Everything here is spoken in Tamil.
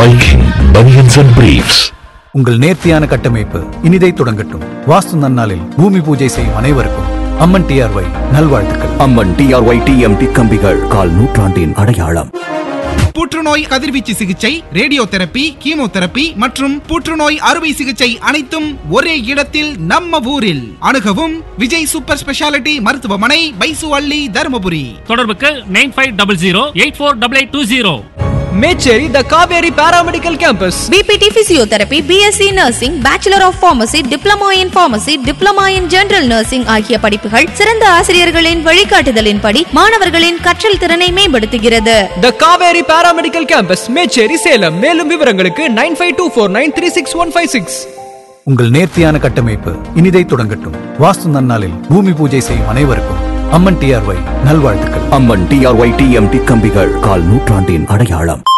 Viking Bunions and Briefs. உங்கள் நேர்த்தியான கட்டமைப்பு இனிதை தொடங்கட்டும் வாஸ்து நன்னாளில் பூமி பூஜை செய்யும் அனைவருக்கும் அம்மன் டிஆர்ஒய் நல்வாழ்த்துக்கள் அம்மன் டிஆர்ஒய் டிஎம்டி கம்பிகள் கால் நூற்றாண்டின் அடையாளம் புற்றுநோய் கதிர்வீச்சு சிகிச்சை ரேடியோ தெரப்பி கீமோதெரப்பி மற்றும் புற்றுநோய் அறுவை சிகிச்சை அனைத்தும் ஒரே இடத்தில் நம்ம ஊரில் அணுகவும் விஜய் சூப்பர் ஸ்பெஷாலிட்டி மருத்துவமனை பைசு அள்ளி தருமபுரி தொடர்புக்கு nine five double zero eight four double eight two zero Mecheri the Kaveri paramedical campus B P T physiotherapy BSc nursing bachelor of pharmacy diploma in pharmacy diploma in general nursing ஆகிய படிப்புகள் சிறந்த ஆசிரியர்களின் வழிகாட்டுதலின்படி மாணவர்களின் கற்றல் திறனை மேம்படுத்துகிறது the Kaveri paramedical campus Mecheri Salem மேலும் விவரங்களுக்கு nine five two four nine three six one five six உங்கள் நேர்த்தியான கட்டமைப்பு இனிதை தொடங்கட்டும் வாஸ்து நன்னாளில் பூமி பூஜை செய்யும் அனைவருக்கும் அம்மன் டிஆர்ஒய் நல்வாழ்த்துக்கள் அம்மன் டிஆர்ஒய் டிஎம்டி கம்பிகள் கால் நூற்றாண்டின் அடையாளம்